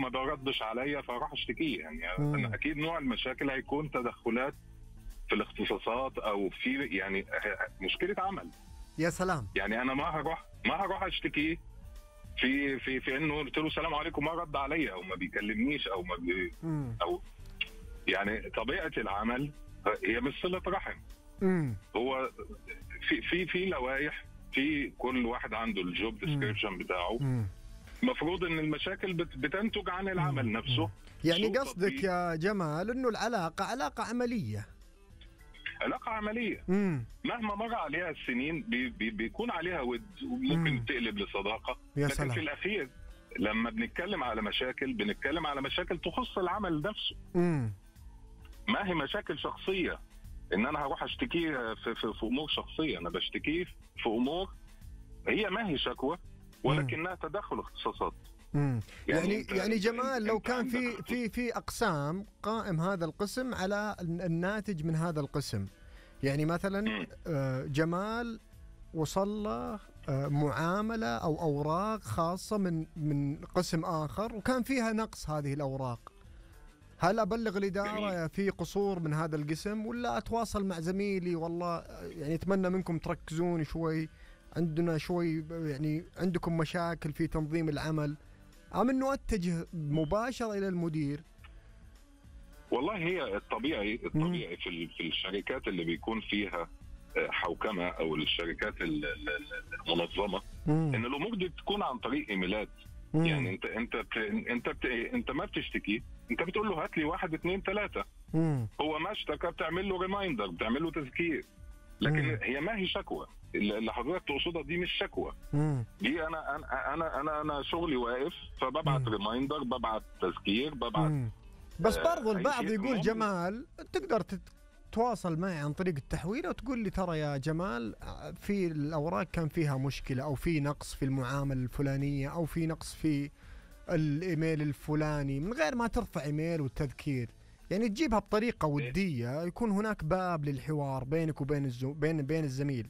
ما بردش عليا فاروح اشتكيه يعني مم. أنا اكيد نوع المشاكل هيكون تدخلات في الاختصاصات او في يعني مشكله عمل يا سلام يعني انا ما هروح ما هروح اشتكيه في في في انه قلت له السلام عليكم ما رد عليا او ما بيكلمنيش او ما بي مم. او يعني طبيعه العمل هي مش صله رحم مم. هو في في في لوائح في كل واحد عنده الجوب ديسكريبشن بتاعه مم. المفروض ان المشاكل بت- بتنتج عن العمل نفسه يعني سوء قصدك تطبيق. يا جمال انه العلاقه علاقه عمليه علاقه عمليه امم مهما مر عليها السنين بي بي بيكون عليها ود وممكن مم. تقلب لصداقه يا لكن سلام. في الاخير لما بنتكلم على مشاكل بنتكلم على مشاكل تخص العمل نفسه امم ما هي مشاكل شخصيه ان انا هروح اشتكيه في, في, في امور شخصيه انا بشتكيه في امور هي ما هي شكوى ولكنها تدخل اختصاصات امم يعني يعني أنت- يعني أنت- جمال لو أنت كان في عندك- في في اقسام قائم هذا القسم على الناتج من هذا القسم يعني مثلا مم. آه، جمال وصل له آه، معامله او اوراق خاصه من من قسم اخر وكان فيها نقص هذه الاوراق هل ابلغ الاداره جميل. في قصور من هذا القسم ولا اتواصل مع زميلي والله آه، يعني اتمنى منكم تركزون شوي عندنا شوي يعني عندكم مشاكل في تنظيم العمل ام انه اتجه مباشره الى المدير والله هي الطبيعي الطبيعي في ال- في الشركات اللي بيكون فيها آه، حوكمه او الشركات ال- ال- ال- المنظمه مم. ان الامور دي تكون عن طريق ايميلات مم. يعني انت انت بت انت بت انت ما بتشتكي انت بتقول له هات لي واحد اثنين ثلاثه مم. هو ما اشتكى بتعمل له ريمايندر بتعمل له تذكير لكن مم. هي ما هي شكوى اللي اللي حضرتك تقصدها دي مش شكوى مم. دي انا انا انا انا, أنا شغلي واقف فببعت مم. ريمايندر ببعت تذكير ببعت مم. بس آه، برضو أي البعض شيء يقول مهم. جمال تقدر تتواصل معي عن طريق التحويل وتقول لي ترى يا جمال آه، في الاوراق كان فيها مشكله او في نقص في المعامله الفلانيه او في نقص في الايميل الفلاني من غير ما ترفع ايميل والتذكير يعني تجيبها بطريقه وديه يكون هناك باب للحوار بينك وبين الزو... بين بين الزميل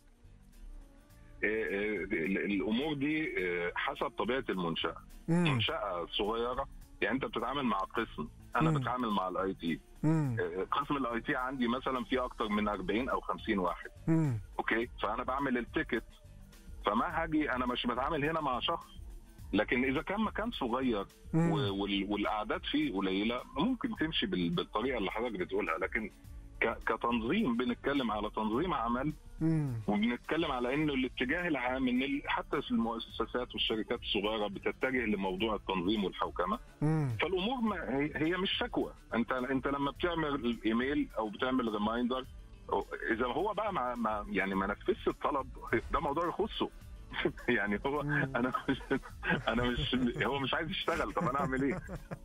آه، آه، ال- الامور دي آه، حسب طبيعه المنشاه مم. منشاه صغيره يعني انت بتتعامل مع قسم انا مم. بتعامل مع الاي تي مم. قسم الاي تي عندي مثلا فيه اكتر من 40 او 50 واحد مم. اوكي فانا بعمل التيكت فما هاجي انا مش بتعامل هنا مع شخص لكن اذا كان مكان صغير مم. و- وال- والاعداد فيه قليله ممكن تمشي بال- بالطريقه اللي حضرتك بتقولها لكن ك- كتنظيم بنتكلم على تنظيم عمل مم. وبنتكلم على انه الاتجاه العام ان ال- حتى المؤسسات والشركات الصغيره بتتجه لموضوع التنظيم والحوكمه مم. فالامور ما هي, هي مش شكوى انت انت لما بتعمل الايميل او بتعمل ريمايندر اذا هو بقى ما, ما يعني ما نفذش الطلب ده موضوع يخصه يعني هو مم. انا مش انا مش هو مش عايز يشتغل طب انا اعمل ايه؟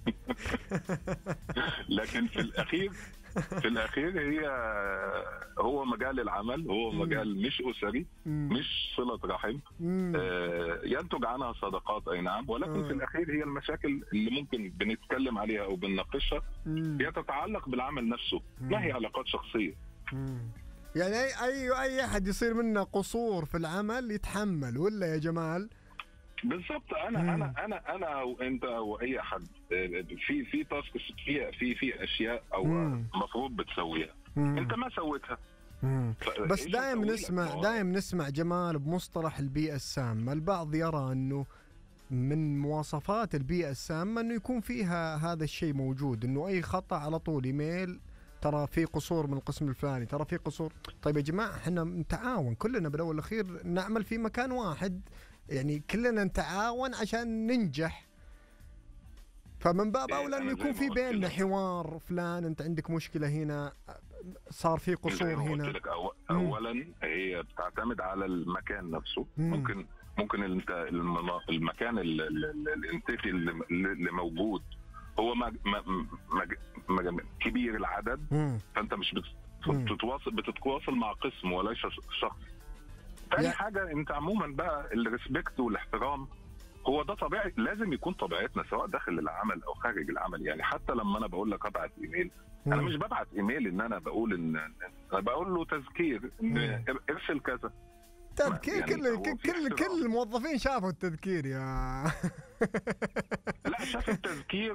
لكن في الاخير في الاخير هي هو مجال العمل هو مم. مجال مش اسري مم. مش صله رحم مم. آه، ينتج عنها صداقات اي نعم ولكن مم. في الاخير هي المشاكل اللي ممكن بنتكلم عليها او بنناقشها مم. هي تتعلق بالعمل نفسه ما هي علاقات شخصيه مم. يعني اي اي اي احد يصير منه قصور في العمل يتحمل ولا يا جمال؟ بالضبط انا مم. انا انا انا وانت واي احد آه، في في تاسكس في في في اشياء او مم. المفروض بتسويها مم. انت ما سويتها مم. ف- بس إيش دائما نسوي لك؟ نسمع ما- دائما نسمع جمال بمصطلح البيئة السامة، البعض يرى انه من مواصفات البيئة السامة انه يكون فيها هذا الشيء موجود، انه اي خطأ على طول ايميل ترى في قصور من القسم الفلاني، ترى في قصور، طيب يا جماعة احنا نتعاون كلنا بالاول والاخير نعمل في مكان واحد، يعني كلنا نتعاون عشان ننجح. فمن باب إيه، اولى انه أنا زي يكون ما في قلت بيننا لك. حوار فلان انت عندك مشكلة هنا صار في زي قصور ما قلت هنا. لك أو مم. اولا هي بتعتمد على المكان نفسه مم. ممكن ممكن انت المنا- المكان ال- ال- ال- الانتاجي اللي اللي موجود هو مج مج مج مج كبير العدد مم. فانت مش بت- مم. بتتواصل بتتواصل مع قسم وليس شخص تاني يا- حاجه انت عموما بقى الريسبكت والاحترام هو ده طبيعي لازم يكون طبيعتنا سواء داخل العمل او خارج العمل يعني حتى لما انا بقول لك ابعت ايميل انا مم. مش ببعت ايميل ان انا بقول ان انا بقول له تذكير ان مم. ارسل كذا تذكير يعني كل هو كل في كل, احترام. كل الموظفين شافوا التذكير يا لا شاف التذكير